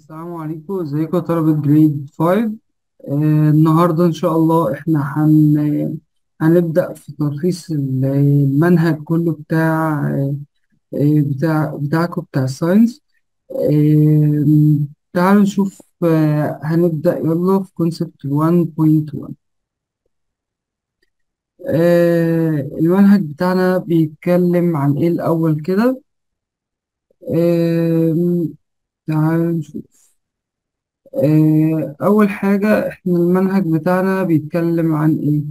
السلام عليكم ازيكم يا طلبة جريد 5 آه النهاردة إن شاء الله إحنا هن... هنبدأ في تلخيص ال- المنهج كله بتاع آه بتاع بتاعكم بتاع الساينس آه تعالوا نشوف آه هنبدأ يلا في كونسبت 1.1 آه المنهج بتاعنا بيتكلم عن إيه الأول كده آه تعالوا نشوف آه، أول حاجة إحنا المنهج بتاعنا بيتكلم عن إيه؟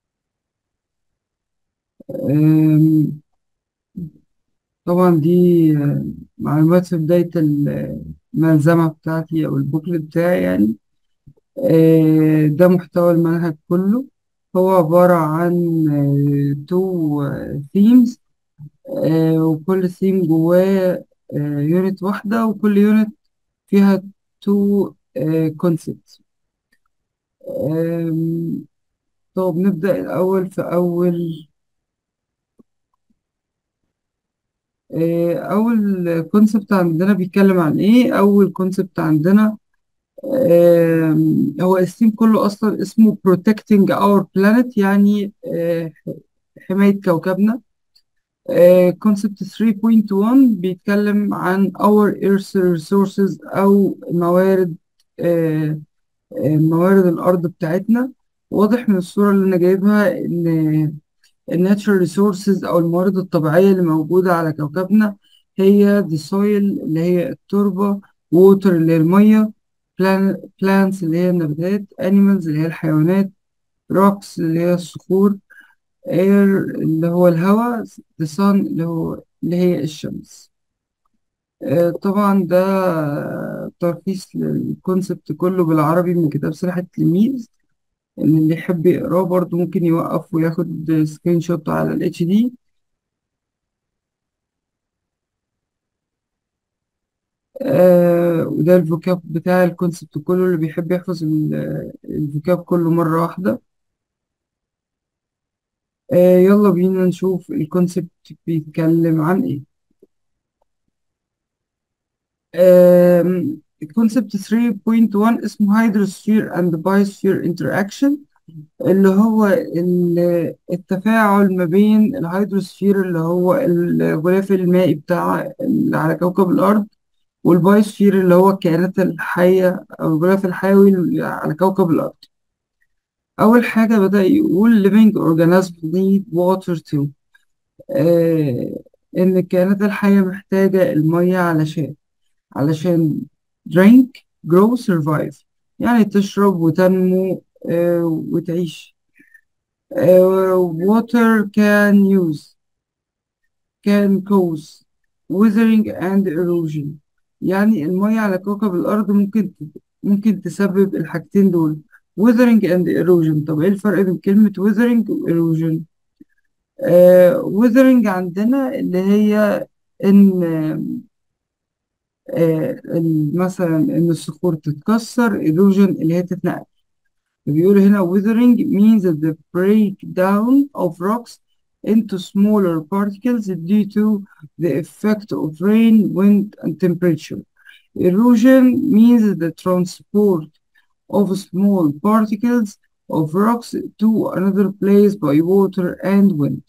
آم، طبعا دي آه، معلومات في بداية ال- الملزمة بتاعتي أو البوكلت بتاعي يعني آه، ده محتوى المنهج كله هو عبارة عن تو ثيمز وكل ثيم جواه يونت واحدة وكل يونت فيها تو كونسبتس طب نبدأ الأول في أول آه، أول كونسبت عندنا بيتكلم عن إيه؟ أول كونسبت عندنا آم، هو الثيم كله أصلا اسمه Protecting Our Planet يعني آه، حماية كوكبنا كونسبت 3.1 بيتكلم عن Our Earth Resources أو موارد آه، آه، موارد الأرض بتاعتنا واضح من الصورة اللي أنا جايبها إن الناتشورال ريسورسز أو الموارد الطبيعية اللي موجودة على كوكبنا هي the soil اللي هي التربة water اللي هي المية plant- plants اللي هي النباتات animals اللي هي الحيوانات rocks اللي هي الصخور air اللي هو الهواء the sun اللي هو اللي هي الشمس آه، طبعا ده تلخيص للكونسبت كله بالعربي من كتاب سلاح التلميذ إن اللي يحب يقراه برضه ممكن يوقف وياخد سكرين شوت على ال HD آه وده الفوكاب بتاع الكونسبت كله اللي بيحب يحفظ ال- الفوكاب كله مرة واحدة آه يلا بينا نشوف الكونسبت بيتكلم عن ايه الكونسبت 3.1 اسمه هيدروسفير اند بايوسفير انتراكشن اللي هو ال- التفاعل ما بين الهيدروسفير اللي هو الغلاف المائي بتاع اللي على كوكب الأرض والبايوسفير اللي هو الكائنات الحية أو الغلاف الحيوي اللي على كوكب الأرض أول حاجة بدأ يقول living organisms need water too آه إن الكائنات الحية محتاجة المية علشان علشان drink grow survive يعني تشرب وتنمو آه وتعيش آه water can use can cause weathering and erosion يعني المية على كوكب الأرض ممكن ممكن تسبب الحاجتين دول weathering and erosion طب إيه الفرق بين كلمة weathering و erosion آه weathering عندنا اللي هي إن آه ال- مثلا إن الصخور تتكسر erosion اللي هي تتنقل بيقول هنا weathering means the breakdown of rocks into smaller particles due to the effect of rain, wind, and temperature. Erosion means the transport of small particles of rocks to another place by water and wind.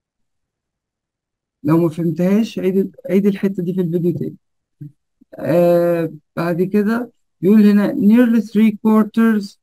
لو ما فهمتهاش عيد عيد الحتة دي في الفيديو تاني. آه بعد كده بيقول هنا nearly three quarters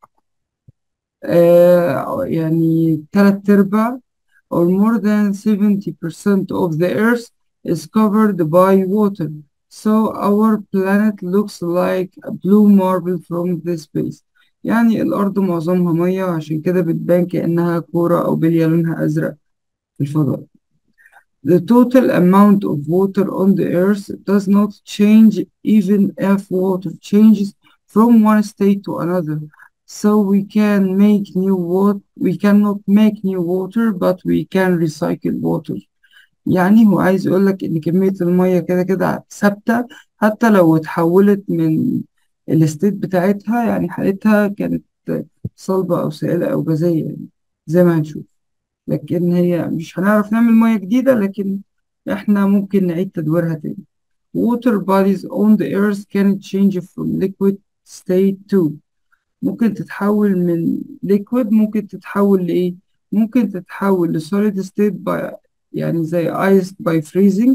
آه يعني تلات أرباع or more than 70% of the earth is covered by water. So our planet looks like a blue marble from the space. يعني الأرض معظمها مية وعشان كده بتبان كأنها كورة أو بلية لونها أزرق في الفضاء. The total amount of water on the earth does not change even if water changes from one state to another. So we can make new water, we cannot make new water, but we can recycle water. يعني هو عايز يقول لك إن كمية المية كده كده ثابتة حتى لو اتحولت من الستيت بتاعتها يعني حالتها كانت صلبة أو سائلة أو غازية يعني زي ما هنشوف. لكن هي مش هنعرف نعمل مية جديدة لكن احنا ممكن نعيد تدويرها تاني water bodies on the earth can change from liquid state to ممكن تتحول من liquid ممكن تتحول لإيه؟ ممكن تتحول ل solid state by يعني زي ice by freezing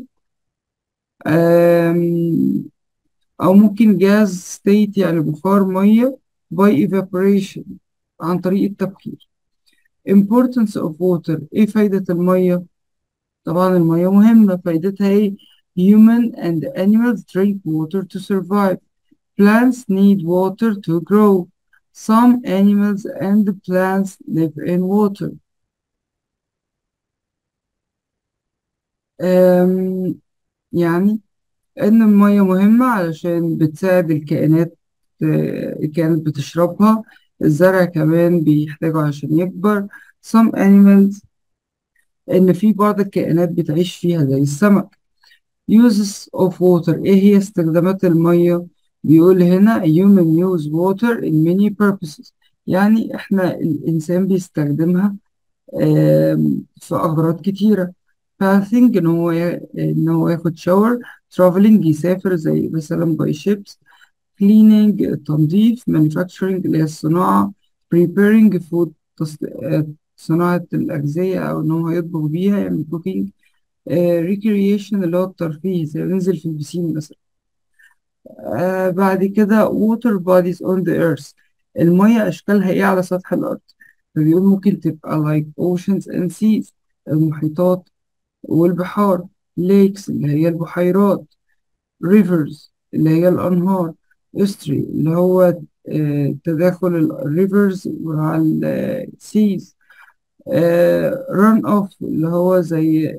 أم أو ممكن gas state يعني بخار مية by evaporation عن طريق التبخير importance of water إيه فايدة المية؟ طبعا المية مهمة فايدتها إيه؟ human and animals drink water to survive plants need water to grow some animals and plants live in water أم يعني إن المية مهمة علشان بتساعد الكائنات آه، الكائنات بتشربها الزرع كمان بيحتاجه عشان يكبر some animals إن في بعض الكائنات بتعيش فيها زي السمك uses of water إيه هي استخدامات المية بيقول هنا human use water in many purposes يعني إحنا الإنسان بيستخدمها آم، في أغراض كتيرة bathing إن هو ي- إن هو ياخد شاور traveling يسافر زي مثلا by ships cleaning التنظيف manufacturing اللي هي الصناعة preparing food تص... آه، صناعة الأغذية أو إن هو يطبخ بيها يعمل cooking آه، recreation اللي هو الترفيه زي ينزل في البسين مثلا آه بعد كده water bodies on the earth المية أشكالها إيه على سطح الأرض فبيقول ممكن تبقى like oceans and seas المحيطات والبحار lakes اللي هي البحيرات rivers اللي هي الأنهار estuary اللي هو آه، تداخل الريفرز مع السيز run off اللي هو زي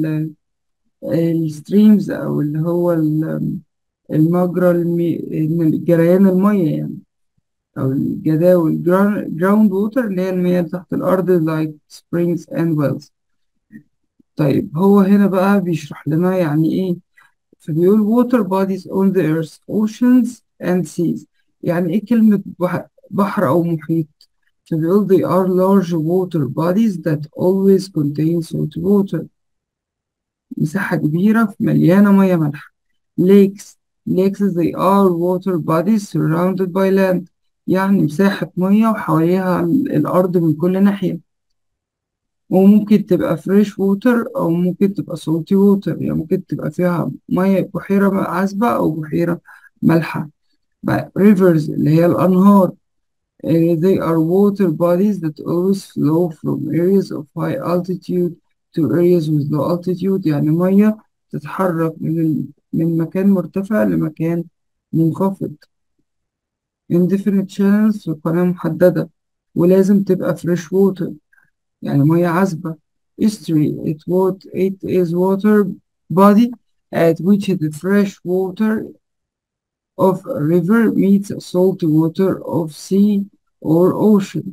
الستريمز أو اللي هو ال- المجرى المي... جريان المية يعني أو الجداول ground water اللي هي المياه اللي تحت الأرض like springs and wells طيب هو هنا بقى بيشرح لنا يعني إيه فبيقول water bodies on the earth oceans and seas يعني إيه كلمة بح- بحر أو محيط فبيقول they are large water bodies that always contain salt water مساحة كبيرة مليانة مياه مالحة lakes lakes they are water bodies surrounded by land يعني مساحة مياه وحواليها ال- الأرض من كل ناحية وممكن تبقى fresh water أو ممكن تبقى salty water يعني ممكن تبقى فيها مياه بحيرة عذبة أو بحيرة مالحة بقى rivers اللي هي الأنهار Uh, they are water bodies that always flow from areas of high altitude to areas with low altitude يعني مية تتحرك من ال- من مكان مرتفع لمكان منخفض indefinite channels في قناة محددة ولازم تبقى fresh water يعني مية عذبة estuary it, what, it is water body at which the fresh water of a river meets salty water of sea or ocean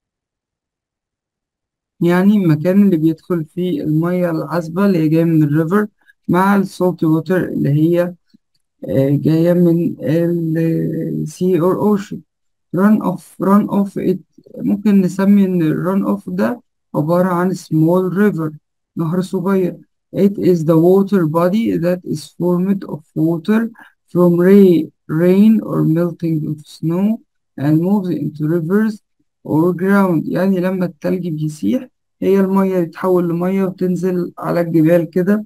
يعني المكان اللي بيدخل فيه المية العذبة اللي هي جاية من الريفر مع السولت ووتر اللي هي آه، جاية من ال sea or ocean run off run off it ممكن نسمي إن ال run off ده عبارة عن small river نهر صغير it is the water body that is formed of water from rain rain or melting of snow and moves into rivers or ground يعني لما التلج بيسيح هي المية تتحول لمية وتنزل على الجبال كده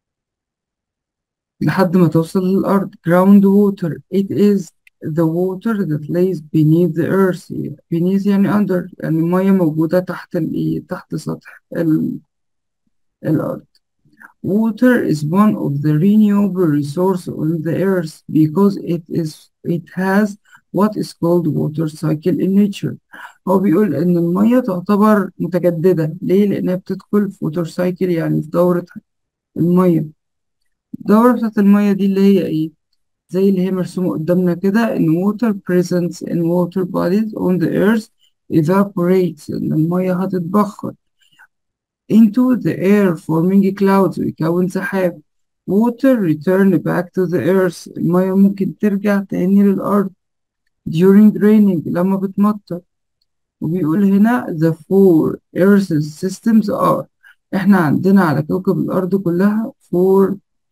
لحد ما توصل للأرض ground water it is the water that lays beneath the earth beneath يعني under يعني المية موجودة تحت ال تحت سطح ال الأرض Water is one of the renewable resources on the earth because it is it has what is called water cycle in nature. هو بيقول إن المية تعتبر متجددة ليه؟ لأنها بتدخل في water cycle يعني في دورة المية. الدورة بتاعت المية دي اللي هي إيه؟ زي اللي هي مرسومة قدامنا كده إن water presence in water bodies on the earth evaporates إن المية هتتبخر into the air forming clouds ويكون سحاب water return back to the earth المية ممكن ترجع تاني للأرض during raining لما بتمطر وبيقول هنا the four earth systems are احنا عندنا على كوكب الأرض كلها four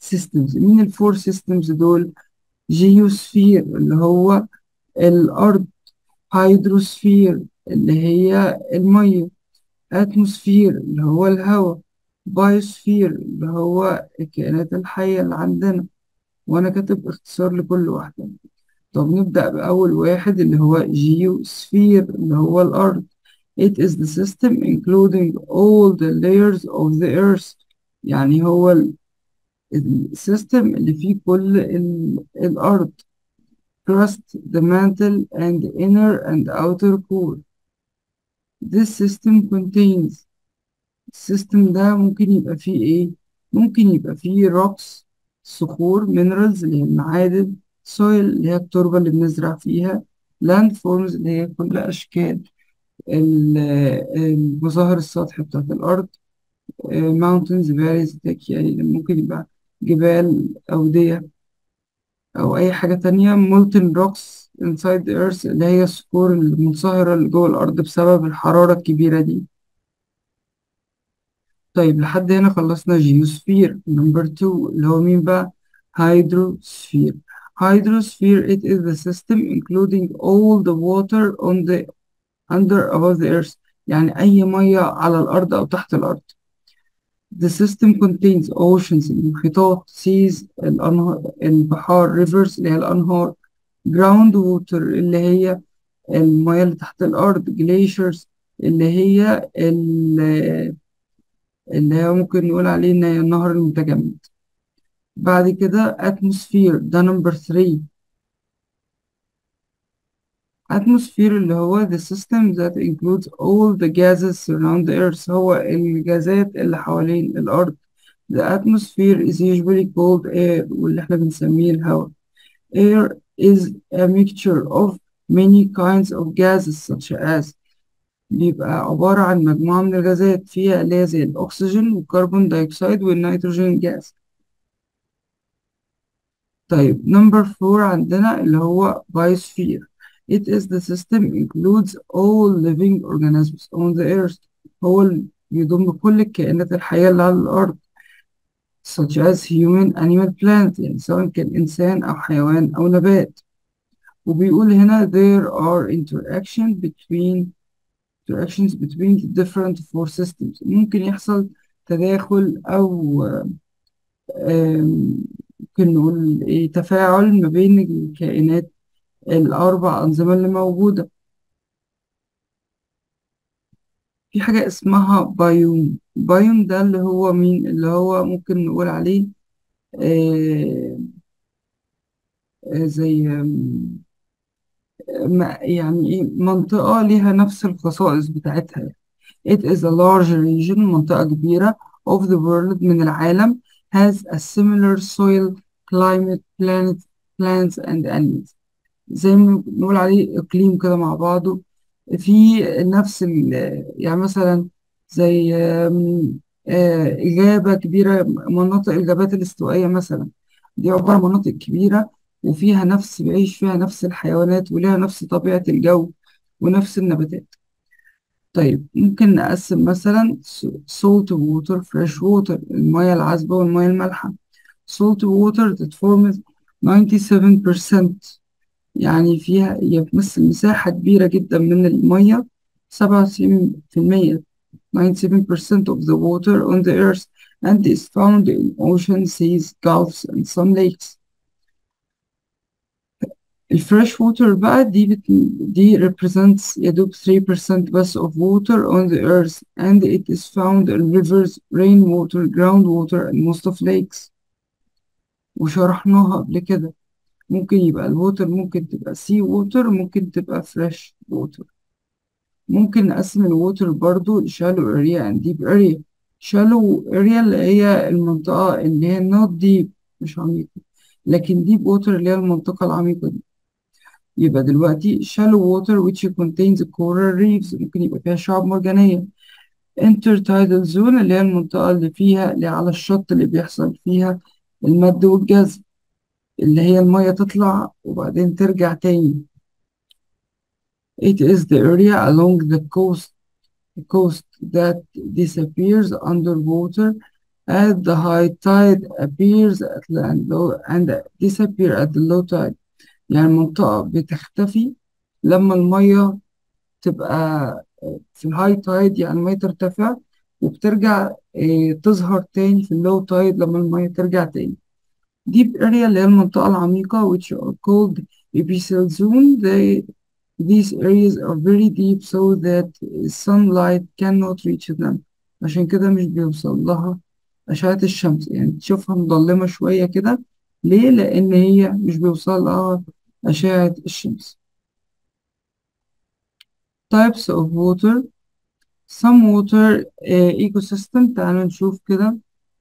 systems مين الفور systems دول جيوسفير اللي هو الأرض هيدروسفير اللي هي المية اتموسفير اللي هو الهواء بايوسفير اللي هو الكائنات الحية اللي عندنا وأنا كاتب اختصار لكل واحدة طب نبدأ بأول واحد اللي هو جيوسفير اللي هو الأرض It is the system including all the layers of the earth يعني هو ال- السيستم اللي فيه كل ال- الأرض crust, the mantle and inner and outer core This system contains السيستم ده ممكن يبقى فيه إيه؟ ممكن يبقى فيه rocks صخور minerals اللي هي المعادن soil اللي هي التربة اللي بنزرع فيها landforms اللي هي كل أشكال ال- المظاهر السطح بتاعت الأرض آه، mountains valleys تك- يعني ممكن يبقى جبال أودية أو أي حاجة تانية molten rocks inside the earth اللي هي الصخور المنصهرة اللي جوه الأرض بسبب الحرارة الكبيرة دي طيب لحد هنا خلصنا جيوسفير نمبر 2 اللي هو مين بقى هيدروسفير hydrosphere it is the system including all the water on the under above the earth يعني أي مية على الأرض أو تحت الأرض The system contains oceans المحيطات seas الأنهار البحار rivers اللي هي الأنهار ground water اللي هي المياه اللي تحت الأرض glaciers اللي هي ال- اللي هي ممكن نقول عليه إن هي النهر المتجمد بعد كده atmosphere ده نمبر 3 atmosphere اللي هو the system that includes all the gases surround the earth هو الجازات اللي حوالين الأرض the atmosphere is usually called air واللي احنا بنسميه الهواء air is a mixture of many kinds of gases such as بيبقى عبارة عن مجموعة من الغازات فيها اللي هي زي الأكسجين والكربون دايوكسيد والنيتروجين جاز طيب نمبر فور عندنا اللي هو biosphere It is the system includes all living organisms on the earth هو اللي بيضم كل الكائنات الحية اللي على الأرض such as human animal plant يعني سواء كان إنسان أو حيوان أو نبات وبيقول هنا there are interaction between interactions between the different four systems ممكن يحصل تداخل أو آم، ممكن نقول إيه تفاعل ما بين الكائنات الأربع أنظمة اللي موجودة في حاجة اسمها بايوم بايوم ده اللي هو مين اللي هو ممكن نقول عليه آه آه، زي آم، ما- يعني إيه منطقة ليها نفس الخصائص بتاعتها It is a large region منطقة كبيرة of the world من العالم has a similar soil, climate, planet, plants and animals زي ما بنقول عليه إقليم كده مع بعضه في نفس ال يعني مثلا زي آم، آه، غابة كبيرة مناطق الغابات الاستوائية مثلا دي عبارة عن مناطق كبيرة وفيها نفس بيعيش فيها نفس الحيوانات ولها نفس طبيعة الجو ونفس النباتات طيب ممكن نقسم مثلا salt water fresh water المياه العذبة والمياه المالحة salt water that forms 97% يعني فيها هي بتمثل مساحة كبيرة جدا من المية 97% 97% of the water on the earth and is found in oceans, seas, gulfs and some lakes الفريش ووتر بقى دي بت... دي represents يا دوب 3% بس of water on the earth and it is found in rivers, rainwater, groundwater and most of lakes وشرحناها قبل كده ممكن يبقى الووتر ممكن تبقى سي ووتر ممكن تبقى فريش ووتر ممكن نقسم الووتر برضو لشالو اريا اند ديب اريا شالو اريا اللي هي المنطقة اللي هي not deep مش عميقة لكن deep ووتر اللي هي المنطقة العميقة دي يبقى دلوقتي shallow water which contains coral reefs ممكن يبقى فيها شعاب مرجانية intertidal zone اللي هي المنطقة اللي فيها اللي على الشط اللي بيحصل فيها المد والجزر اللي هي المية تطلع وبعدين ترجع تاني It is the area along the coast the coast that disappears underwater at the high tide appears at the and low and disappear at the low tide يعني المنطقة بتختفي لما المية تبقى في الهاي تايد يعني المية ترتفع وبترجع آه، تظهر تاني في اللو تايد لما المية ترجع تاني deep area اللي هي المنطقة العميقة which are called abyssal zone they these areas are very deep so that sunlight cannot reach them عشان كده مش بيوصل لها أشعة الشمس يعني تشوفها مظلمة شوية كده ليه؟ لأن هي مش بيوصل لها أشعة الشمس types of water some water uh, ecosystem تعالوا نشوف كده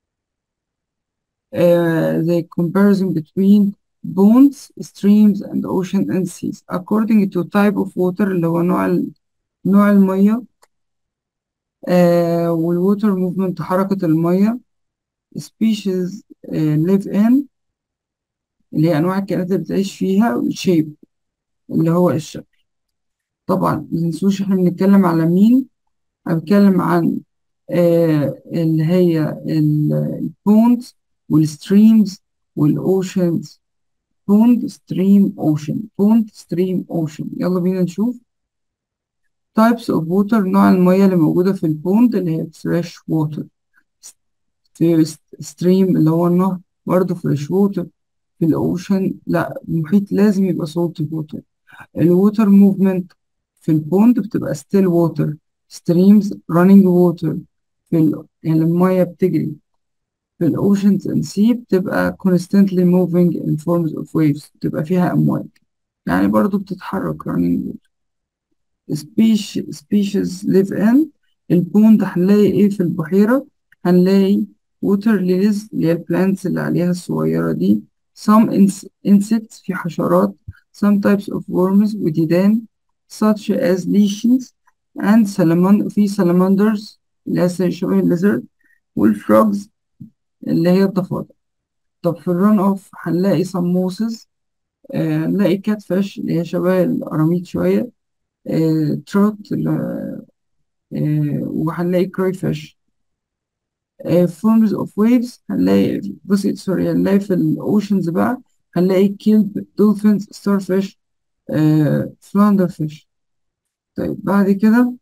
uh, the comparison between ponds, streams and ocean and seas according to type of water اللي هو نوع ال- نوع المية uh, والwater movement حركة المية species uh, live in اللي هي أنواع الكائنات اللي بتعيش فيها shape اللي هو الشكل طبعا مننسوش احنا بنتكلم على مين أنا بتكلم عن آه اللي هي البونز والستريمز والأوشنز بوند ستريم أوشن بوند ستريم أوشن يلا بينا نشوف types of water نوع المياه اللي موجودة في البوند اللي هي fresh water في ستريم اللي هو النهر برضه fresh water في الأوشن لا المحيط لازم يبقى salty water الووتر موفمنت في البوند بتبقى still water streams running water في ال... يعني المية بتجري في الأوشنز and sea بتبقى constantly moving in forms of waves بتبقى فيها أمواج يعني برضو بتتحرك running water species species live in البوند هنلاقي ايه في البحيرة هنلاقي water lilies اللي هي البلانتس اللي عليها الصغيرة دي some ins- insects في حشرات some types of worms وديدان such as leeches and salamand في salamanders اللي هي شبه الليزرد والفروجز اللي هي الضفادع طب في الرن اوف هنلاقي some mosses آه، هنلاقي كات فيش اللي هي شبه القراميط شوية آه، تروت اللي- آه، وهنلاقي كراي فيش forms of waves هنلاقي بصي سوري هنلاقي في الأوشنز بقى هنلاقي كيلب دولفينز ستار فيش فلاندر فيش طيب بعد كده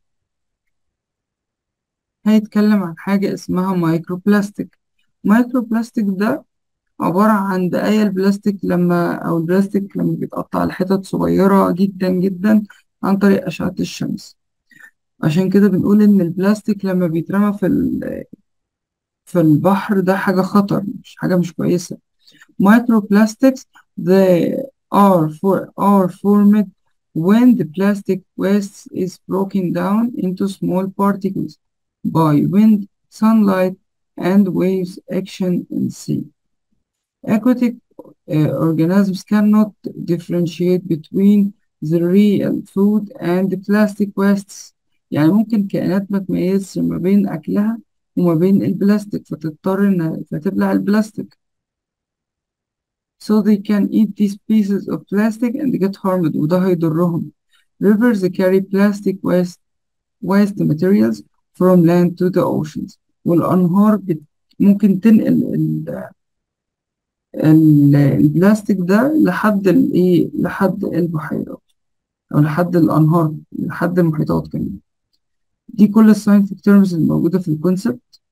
هيتكلم عن حاجة اسمها مايكرو بلاستيك مايكرو بلاستيك ده عبارة عن بقايا البلاستيك لما أو البلاستيك لما بيتقطع لحتت صغيرة جدا جدا عن طريق أشعة الشمس عشان كده بنقول إن البلاستيك لما بيترمى في ال- في البحر ده حاجة خطر مش حاجة مش كويسة microplastics they are for are formed when the plastic waste is broken down into small particles by wind, sunlight, and waves action in sea. Aquatic uh, organisms cannot differentiate between the real food and the plastic wastes. يعني ممكن كائنات ما تميزش ما بين أكلها وما بين البلاستيك فتضطر إنها فتبلع البلاستيك. so they can eat these pieces of plastic and get harmed وده هيضرهم. Rivers carry plastic waste waste materials from land to the oceans والأنهار بت... ممكن تنقل ال... ال... البلاستيك ده لحد الايه لحد البحيرات أو لحد الأنهار لحد المحيطات كمان دي كل الساينتفك تيرمز الموجودة في الكونسبت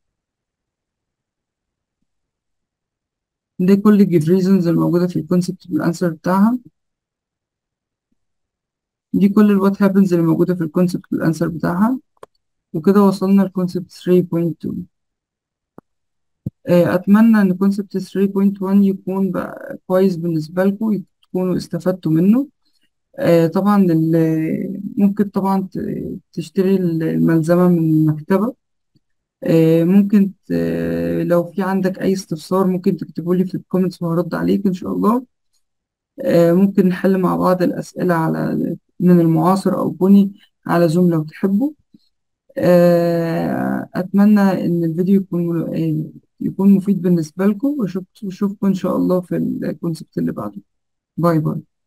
دي كل الجيف ريزونز الموجودة في الكونسبت بالأنسر بتاعها دي كل الوات هابنز اللي موجودة في الكونسبت بالأنسر بتاعها وكده وصلنا لكونسبت 3.2 آه، أتمنى إن كونسبت 3.1 يكون بقى كويس بالنسبة لكم تكونوا استفدتوا منه آه، طبعا ال- ممكن طبعا ت- تشتري الملزمة من المكتبة آه، ممكن ت- لو في عندك أي استفسار ممكن تكتبوا لي في الكومنتس وهرد عليك إن شاء الله آه، ممكن نحل مع بعض الأسئلة على من المعاصر أو بني على زوم لو تحبوا آه، أتمنى إن الفيديو يكون آه، يكون مفيد بالنسبة لكم وأشوف- وأشوفكم إن شاء الله في الكونسبت اللي بعده باي باي